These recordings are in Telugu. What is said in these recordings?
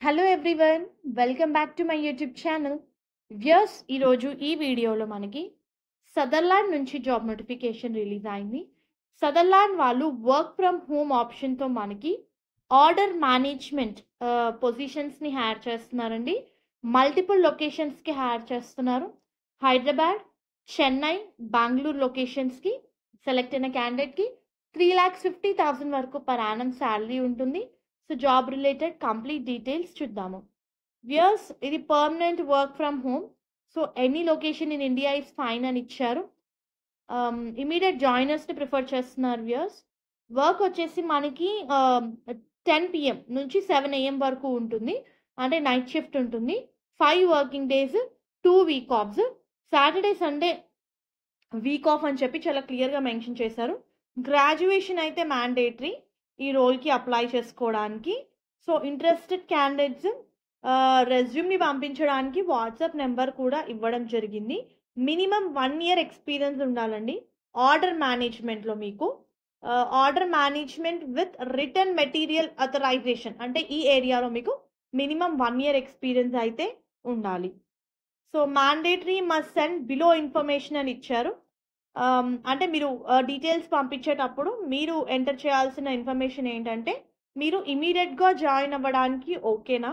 hello everyone welcome back to my YouTube channel views ఈరోజు ఈ వీడియోలో మనకి సదర్లాండ్ నుంచి జాబ్ నోటిఫికేషన్ రిలీజ్ అయింది సదర్లాండ్ వాళ్ళు వర్క్ ఫ్రమ్ హోమ్ ఆప్షన్తో మనకి ఆర్డర్ మేనేజ్మెంట్ పొజిషన్స్ని హ్యార్ చేస్తున్నారండి మల్టిపుల్ లొకేషన్స్కి హ్యార్ చేస్తున్నారు హైదరాబాద్ చెన్నై బెంగళూరు లొకేషన్స్కి సెలెక్ట్ అయిన క్యాండిడేట్కి త్రీ ల్యాక్స్ ఫిఫ్టీ థౌసండ్ వరకు పర్ యానం శాలరీ ఉంటుంది so job related complete details చూద్దాము వ్యూయర్స్ ఇది permanent work from home so any location in India is fine అని ఇచ్చారు ఇమీడియట్ జాయినర్స్ని ప్రిఫర్ చేస్తున్నారు వ్యూయర్స్ వర్క్ వచ్చేసి మనకి టెన్ పిఎం నుంచి సెవెన్ ఏఎం వరకు ఉంటుంది అంటే నైట్ షిఫ్ట్ ఉంటుంది five working days two week offs Saturday Sunday week off అని చెప్పి చాలా క్లియర్గా మెన్షన్ చేశారు గ్రాడ్యుయేషన్ అయితే మ్యాండేటరీ ఈ రోల్కి అప్లై చేసుకోవడానికి సో ఇంట్రెస్టెడ్ క్యాండిడేట్స్ రెజ్యూమ్ని పంపించడానికి వాట్సాప్ నెంబర్ కూడా ఇవ్వడం జరిగింది మినిమం వన్ ఇయర్ ఎక్స్పీరియన్స్ ఉండాలండి ఆర్డర్ మేనేజ్మెంట్లో మీకు order management with return material authorization అంటే ఈ ఏరియాలో మీకు మినిమం వన్ ఇయర్ ఎక్స్పీరియన్స్ అయితే ఉండాలి so mandatory must send below information అని ఇచ్చారు అంటే మీరు డీటెయిల్స్ పంపించేటప్పుడు మీరు ఎంటర్ చేయాల్సిన ఇన్ఫర్మేషన్ ఏంటంటే మీరు ఇమీడియట్గా జాయిన్ అవ్వడానికి ఓకేనా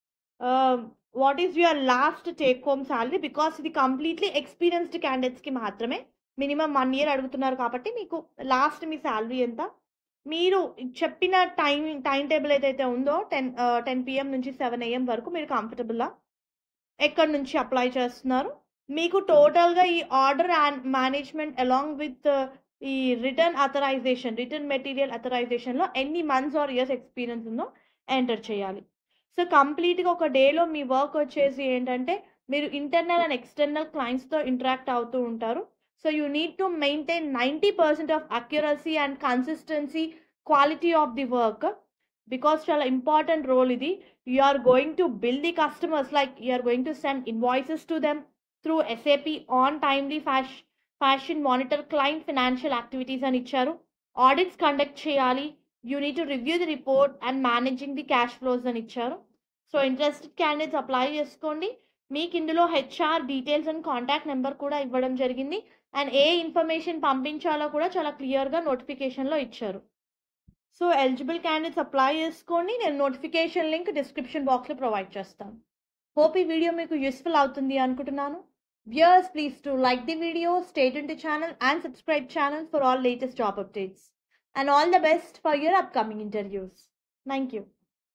what is your last take home salary because ఇది కంప్లీట్లీ ఎక్స్పీరియన్స్డ్ క్యాండిడేట్స్కి మాత్రమే మినిమం వన్ ఇయర్ అడుగుతున్నారు కాబట్టి మీకు లాస్ట్ మీ శాలరీ ఎంత మీరు చెప్పిన టైం టైం టేబుల్ ఏదైతే ఉందో టెన్ టెన్ పిఎం నుంచి సెవెన్ ఏఎం వరకు మీరు కంఫర్టబుల్లా ఎక్కడి నుంచి అప్లై చేస్తున్నారు మీకు టోటల్గా ఈ order and management along with ఈ రిటర్న్ అథరైజేషన్ రిటర్న్ మెటీరియల్ అథరైజేషన్లో ఎన్ని మంత్స్ ఆర్ ఇయర్స్ ఎక్స్పీరియన్స్ ఉందో ఎంటర్ చేయాలి సో కంప్లీట్గా ఒక డేలో మీ వర్క్ వచ్చేసి ఏంటంటే మీరు ఇంటర్నల్ అండ్ ఎక్స్టర్నల్ క్లయింట్స్తో ఇంటరాక్ట్ అవుతూ ఉంటారు so you need to maintain ninety percent of accuracy and consistency quality of the work because చాలా ఇంపార్టెంట్ రోల్ ఇది you are going to build the customers like you are going to send invoices to them through SAP on timely fash fashion monitor client financial activities అని ఇచ్చారు ఆడిట్స్ కండక్ట్ చేయాలి you need to review the report and managing the cash flows అని ఇచ్చారు సో ఇంట్రెస్టెడ్ క్యాండిడేట్స్ అప్లై చేసుకోండి మీకు ఇందులో HR details and contact number కూడా ఇవ్వడం జరిగింది అండ్ ఏ ఇన్ఫర్మేషన్ పంపించాలో కూడా చాలా క్లియర్గా నోటిఫికేషన్లో ఇచ్చారు సో ఎలిజిబుల్ క్యాండిడేట్స్ అప్లై చేసుకోండి నేను నోటిఫికేషన్ లింక్ డిస్క్రిప్షన్ బాక్స్లో ప్రొవైడ్ చేస్తాను హోప్ ఈ వీడియో మీకు యూస్ఫుల్ అవుతుంది అనుకుంటున్నాను viewers please to like the video state in to channel and subscribe channel for all latest job updates and all the best for your upcoming interviews thank you